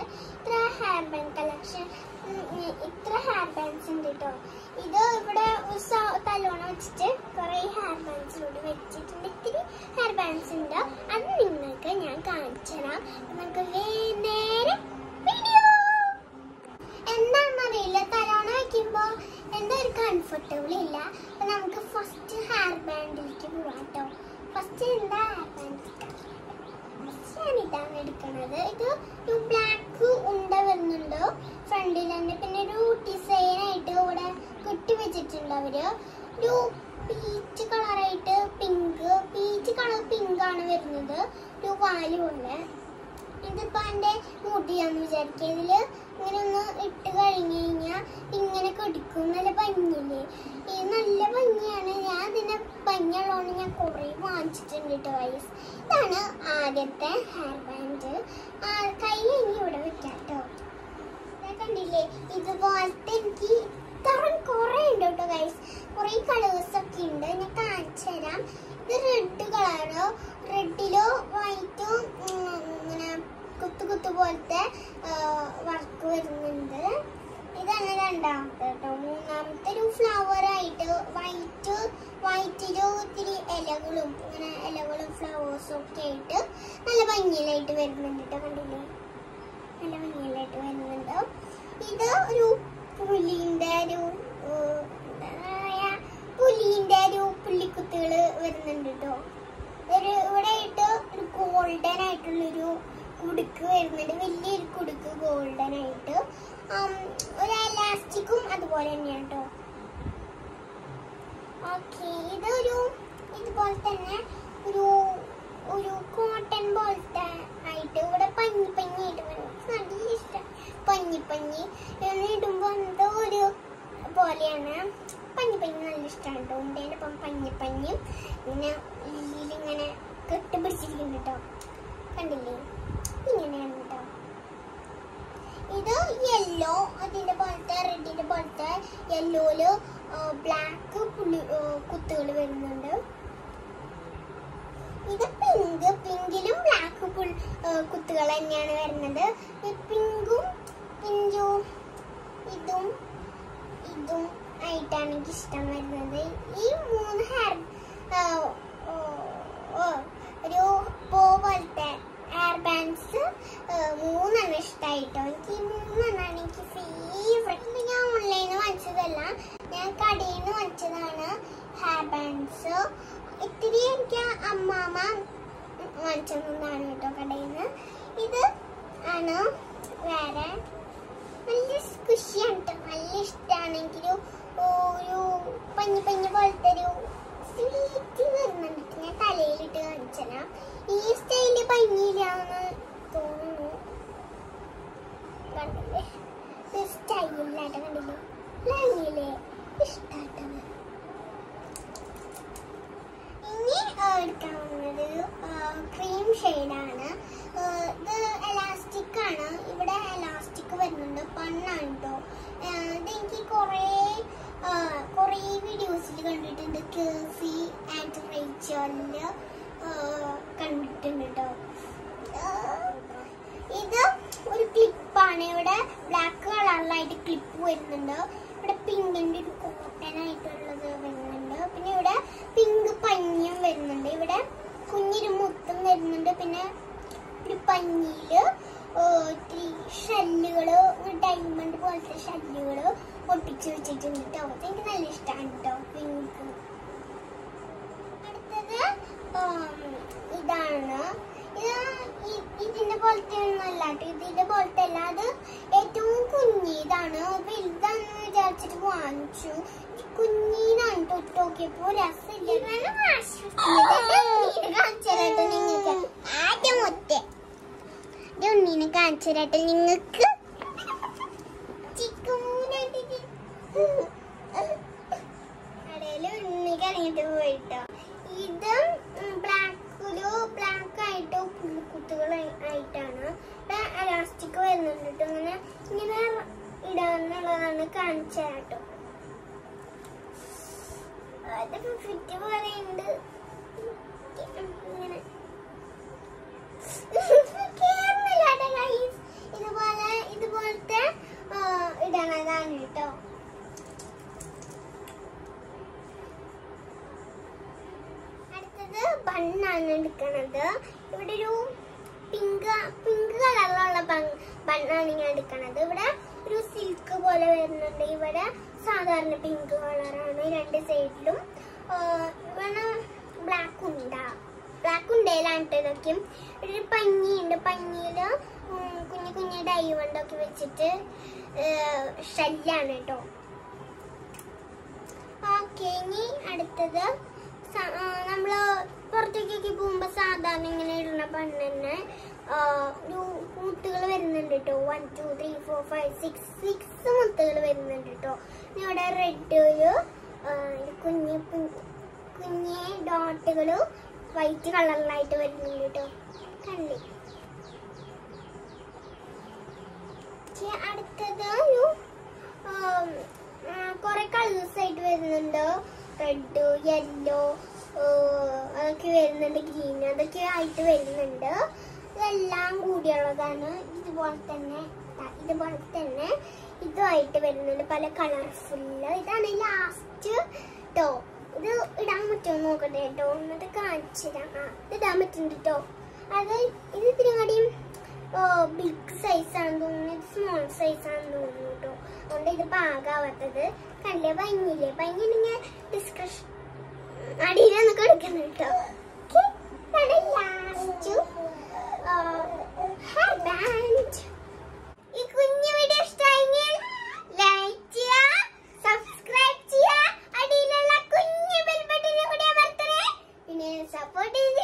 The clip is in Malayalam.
ഇത്ര ഹെയർ ബാൻഡ് കളക്ഷൻ ഇത്ര ഹെയർ ബാൻഡ്സ് ഉണ്ട് കേട്ടോ ഇത് ഇവിടെ ഒരു സ- തലോണ വെച്ചിട്ട് കുറെ ഹെയർ ബാൻഡ്സ് ഇവിടെ വെച്ചിട്ടുണ്ട് ഇത്തിരി ഹെയർ ബാൻഡ്സ് ഉണ്ട് അത് നിങ്ങൾക്ക് ഞാൻ കാണിച്ചു തരാം നമുക്ക് വേ- നേരെ വീഡിയോ എന്താണെന്നറിയില്ല തലോണ വെക്കുമ്പോ എന്താ ഒരു കംഫർട്ടബിൾ ഇല്ല അപ്പൊ നമുക്ക് ഫസ്റ്റ് ഹെയർ ബാൻഡിലേക്ക് പോവാം കേട്ടോ ഫസ്റ്റ് എന്താ ഹെയർ ബാൻഡ് ഞാൻ ഇതാണ് എടുക്കുന്നത് ഇത് ഒരു ബ്ലാക്ക് ഉണ്ട വരുന്നുണ്ട് ഫ്രണ്ടിൽ തന്നെ പിന്നെ ഒരു ഡിസൈൻ ആയിട്ട് ഇവിടെ കെട്ടി വെച്ചിട്ടുണ്ട് അവര് ഒരു പീച്ച് കളറായിട്ട് പിങ്ക് പീച്ച് കളർ പിങ്ക് ആണ് വരുന്നത് ഒരു വാല് പോലെ ഇതിപ്പോ എന്റെ മുടിയാന്ന് വിചാരിക്കുക ഇതില് ഇങ്ങനെ ഒന്ന് ഇട്ട് കഴിഞ്ഞു കഴിഞ്ഞാൽ ഇങ്ങനെ കടിക്കും നല്ല ഭംഗിയില്ലേ ഇത് നല്ല ഭംഗിയാണ് ഞാൻ ഇതിന്റെ ഭംഗിയുള്ളതുകൊണ്ട് ഞാൻ കുറെ വാങ്ങിച്ചിട്ടുണ്ട് കേട്ടോ വയസ് ഇതാണ് ആദ്യത്തെ ഹെയർ ബാൻഡ് കൈ ഇനി ഇവിടെ വെക്കാം കേട്ടോ ദേ കണ്ടില്ലേ ഇതുപോലത്തെ എനിക്ക് ഇത്രയും കുറെ ഉണ്ട് കേട്ടോ ഗൈസ് കുറെ കളേഴ്സ് ഒക്കെ ഉണ്ട് ഞാൻ കാണിച്ചു തരാം ഇത് റെഡ് കളറോ റെഡിലോ വൈറ്റും ഇങ്ങനെ കുത്തു കുത്തു പോലത്തെ വർക്ക് വരുന്നുണ്ട് ഇതാണ് രണ്ടാമത്തെ കേട്ടോ മൂന്നാമത്തെ ഒരു ഫ്ലവർ ആയിട്ട് വൈറ്റ് വൈറ്റിലും ഇത്തിരി ഇലകളും ഇങ്ങനെ ഇലകളും ഫ്ലവേഴ്സും ഒക്കെ ആയിട്ട് നല്ല ഭംഗിയിലായിട്ട് വരുന്നുണ്ട് കേട്ടോ കണ്ടില്ലേ നല്ല ഭംഗിയിലായിട്ട് വരുന്നുണ്ട് ഇത് ഒരു പുലിന്റെ ഒരു ഏഹ്, എന്താ പറയാ, പുലിന്റെ ഒരു പുള്ളിക്കുത്തുകൾ വരുന്നുണ്ട് കേട്ടോ ഒരു ഇവിടെ ആയിട്ട് ഒരു ഗോൾഡൻ ആയിട്ടുള്ളൊരു കുടുക്ക് വരുന്നുണ്ട് വലിയൊരു കുടുക്ക് ഗോൾഡൻ ആയിട്ട് ആം, ഒരു എലാസ്റ്റിക്കും അതുപോലെ തന്നെയാണ് കേട്ടോ ഓക്കെ ഇതൊരു ഇതുപോലെ തന്നെ ഒരു ഒരു കോട്ടൺ പോലത്തെ ആയിട്ട് ഇവിടെ പഞ്ഞി പഞ്ഞി ആയിട്ട് വരും നല്ല ഇഷ്ടം പഞ്ഞി പഞ്ഞി ഇങ്ങനെ ഇടുമ്പോ എന്തോ ഒരു പോലെയാണ് പഞ്ഞി പഞ്ഞി നല്ല ഇഷ്ടമാണ് കേട്ടോ ഉണ്ടേൻ്റെ ഒപ്പം പഞ്ഞി പഞ്ഞിയും പിന്നെ ഇതിലിങ്ങനെ കെട്ടിപ്പിടിച്ചിരിക്കുന്നു കേട്ടോ കണ്ടില്ലേ ഇങ്ങനെയാണ് കേട്ടോ ഇത് യെല്ലോ അതിന്റെ പോലത്തെ റെഡിന്റെ പോലത്തെ യെല്ലോയില് ബ്ലാക്ക് പുള്ളി കുത്തുകൾ വരുന്നുണ്ട് ഇത് പിങ്ക് പിങ്കിലും ബ്ലാക്ക് കുത്തുകൾ തന്നെയാണ് വരുന്നത് ഈ പിങ്കും പിങ്കും ഇതും ഇതും ആയിട്ടാണ് എനിക്ക് ഇഷ്ടം വരുന്നത് ഈ മൂന്ന് ഹെയർ ഒരു പോ പോലത്തെ ഹെയർ ബാൻഡ്സ് മൂന്നെണ്ണം ഇഷ്ടമായിട്ടോ എനിക്ക് ഈ മൂന്നെണ്ണമാണ് എനിക്ക് ഫേവറേറ്റ് ഞാൻ ഓൺലൈനിൽ വാങ്ങിച്ചതല്ല ഞാൻ കടയിൽ നിന്ന് വാങ്ങിച്ചതാണ് ഹെയർ ബാൻഡ്സ് ഇത്തിരി എനിക്ക് അമ്മാമ വാങ്ങിച്ചതാണ് കേട്ടോ കടയിൽ നിന്ന് ഇത് ആണ് വേറെ നല്ല സ്കുഷിയാണ് കേട്ടോ നല്ല ഇഷ്ടമാണ് എനിക്കൊരു ഒരു പഞ്ഞി പഞ്ഞി പോലത്തെ ഒരു സ്വീറ്റ് വരുന്നുണ്ട് ഞാൻ തലയിലിട്ട് കാണിച്ചരാം ഈ സ്റ്റൈല് ഭംഗിയില്ലാന്ന് തോന്നുന്നു കണ്ടില്ലേ സ്റ്റൈലില്ലായിട്ട് കണ്ടില്ലേ ഭംഗിയില്ലേ ഇഷ്ടാട്ടത് ഇനി എടുക്കാൻ പോകുന്നത് ക്രീം ഷെയ്ഡാണ് ഇത് എലാസ്റ്റിക് ആണ് ഇവിടെ എലാസ്റ്റിക് വരുന്നുണ്ട് പണ്ണാണ് കേട്ടോ ഇതെനിക്ക് കുറേ കുറേ വീഡിയോസിൽ കണ്ടിട്ടുണ്ട് കേസി ആൻഡ് റേച്ചലില് കണ്ടിട്ടുണ്ട് കേട്ടോ ഇത് ഒരു ക്ലിപ്പാണ് ഇവിടെ ബ്ലാക്ക് കളറിലായിട്ട് ക്ലിപ്പ് വരുന്നുണ്ട് ഇവിടെ പിങ്കിന്റെ ഒരു കോട്ടൺ ആയിട്ടുള്ളത് വരുന്നുണ്ട് പിന്നെ ഇവിടെ പിങ്ക് പഞ്ഞിയും വരുന്നുണ്ട് ഇവിടെ കുഞ്ഞൊരു മുത്തും വരുന്നുണ്ട് പിന്നെ ഒരു പഞ്ഞിയില് ഏഹ്, ഇത്തിരി ഷല്ലുകള് ഡയമണ്ട് പോലത്തെ ഷല്ലുകള് ഒട്ടിച്ച് വെച്ചിട്ടുണ്ട് കേട്ടോ എനിക്ക് നല്ല ഇഷ്ടമാണ് കേട്ടോ പിങ്ക് അടുത്തത് ഉം, ഇതാണ് ഇത് ഇ- ഇതിന്റെ പോലത്തെ ഒന്നും അല്ല ട്ടോ. ഇതിന്റെ പോലത്തെ അല്ല അത് ഏറ്റവും കുഞ്ഞിതാണ് വലുതാന്ന് വിചാരിച്ചിട്ട് വാങ്ങിച്ചു ഇത് കുഞ്ഞിതാണ് തൊട്ട് നോക്കിയപ്പോ രസമില്ല നിങ്ങൾക്ക് ആദ്യം മുത്ത് ഇത് ഉണ്ണീനെ കാണിച്ചു തരട്ടെ നിങ്ങൾക്ക് ചിക്കുമൂനായിട്ട് കടയില് ഉണ്ണി കറങ്ങിട്ട് പോയിട്ടോ ഇത് ബ്ലാക്കിലോ ബ്ലാക്ക് ആയിട്ടോ പുള്ളിക്കുത്തുകൾ ആയിട്ടാണ് എലാസ്റ്റിക് വരുന്നുണ്ട് കേട്ടോ ഇങ്ങനെ ഇങ്ങനെ ഇടാന്നുള്ളതാണ് കാണിച്ച കേട്ടോ അത് ഫിറ്റ് പോലെ ഉണ്ട് ഇങ്ങനെ കേറുന്നില്ല കേട്ടോ guys. ഇതുപോലെ ബണ്ണാണ് എടുക്കണത് ഇവിടെ ഒരു പിങ്ക് പിങ്ക് കളറിലുള്ള ബണ്ണാണ് ഞാൻ എടുക്കണത് ഇവിടെ ഒരു സിൽക്ക് പോലെ വരുന്നുണ്ട് ഇവിടെ സാധാരണ പിങ്ക് കളറാണ് രണ്ട് സൈഡിലും ഇവിടെ ബ്ലാക്ക് ഉണ്ടാ ബ്ലാക്ക് ഉണ്ടേലാണ്ട് ഇതൊക്കെയും ഇവിടെ ഒരു പഞ്ഞിയുണ്ട് പഞ്ഞിയില് ഉം, കുഞ്ഞു കുഞ്ഞു ഡൈമണ്ട് ഒക്കെ വെച്ചിട്ട് ഷെല്ലാണ് കേട്ടോ ഓക്കെ ഇനി അടുത്തത് സ- ആ, നമ്മള് പുറത്തേക്കൊക്കെ പോകുമ്പോ സാധാരണ ഇങ്ങനെ ഇടുന്ന പണ്ണെന്നെ ഒരു മുത്തുകൾ വരുന്നുണ്ട് കേട്ടോ one two three four five six six മുത്തുകൾ വരുന്നുണ്ട് കേട്ടോ ഇവിടെ റെഡ് ഒരു ആ, ഒരു കുഞ്ഞ് കുഞ്ഞ് കുഞ്ഞ് ഡോട്ടുകൾ വൈറ്റ് കളറിലായിട്ട് വരുന്നുണ്ട് കേട്ടോ കണ്ടി പക്ഷേ അടുത്തത് ഒരു കുറെ കളേഴ്സ് ആയിട്ട് വരുന്നുണ്ട് റെഡ് യെല്ലോ അതൊക്കെ വരുന്നുണ്ട് ഗ്രീൻ അതൊക്കെ ആയിട്ട് വരുന്നുണ്ട് ഇതെല്ലാം കൂടിയുള്ളതാണ് ഇതുപോലെ തന്നെ ദാ ഇതുപോലെ തന്നെ ഇതുമായിട്ട് വരുന്നുണ്ട് പല കളർഫുള്ള് ഇതാണ് ലാസ്റ്റ് കേട്ടോ ഇത് ഇടാൻ പറ്റുമോ നോക്കട്ടെ കേട്ടോ എന്നിട്ട് കാണിച്ചു തരാം ആ ഇത് ഇടാൻ പറ്റുന്നുണ്ട് കേട്ടോ അത് ഇത് ഇത്തിരി കൂടിയും ബിഗ് സൈസ് ആണെന്ന് തോന്നുന്നു ഇത് സ്മോൾ സൈസ് ആണെന്ന് തോന്നുന്നു കേട്ടോ അതുകൊണ്ട് ഇത് പാകാവാത്തത് കണ്ടില്ലേ ഭംഗിയില്ലേ ഭംഗിയില്ലെങ്കിൽ ഡിസ്കഷൻ അടിയിലൊന്ന് കൊടുക്കണം കേട്ടോ ലാസ്റ്റ് ഹെയർ ബാൻഡ് ഈ കുഞ്ഞു വീഡിയോ ഇഷ്ടമായെങ്കിൽ ലൈക്ക് ചെയ്യുക സബ്സ്ക്രൈബ് ചെയ്യുക അടിയിലുള്ള കുഞ്ഞു ബെൽ ബട്ടനെ കൂടി അമർത്തണേ പിന്നെ സപ്പോർട്ട് ചെയ്ത്